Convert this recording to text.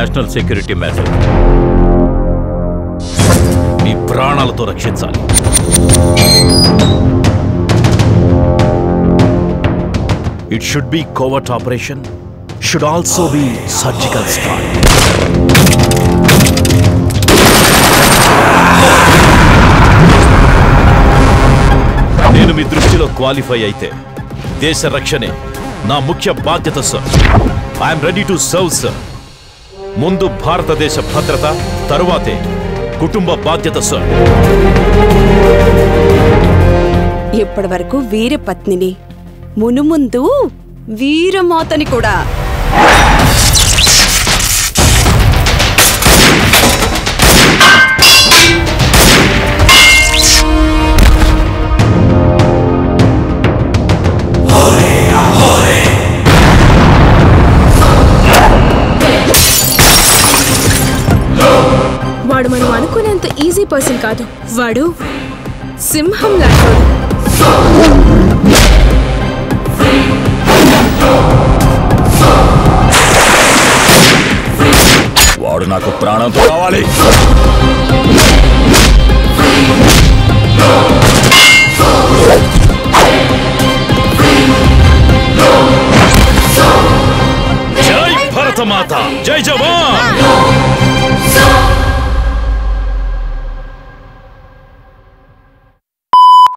national security matter మీ ప్రాణాలతో రక్షించాలి it should be covert operation should also be surgical strike నేను మీ దృష్టిలో క్వాలిఫై అయితే దేశ రక్షణే నా ముఖ్య బాధ్యత sir I'm ready to serve sir ముందు భారతదేశ భద్రత తరువాతే కుటుంబ బాధ్యత సార్ ఇప్పటి వరకు వీరపత్నిని మునుముందు వీరమాతని కూడా వాడు మనం అనుకునేంత ఈజీ పర్సన్ కాదు వాడు సింహం లాంటి వాడు నాకు ప్రాణంతో కావాలి జై భరతమాత జై జవాన్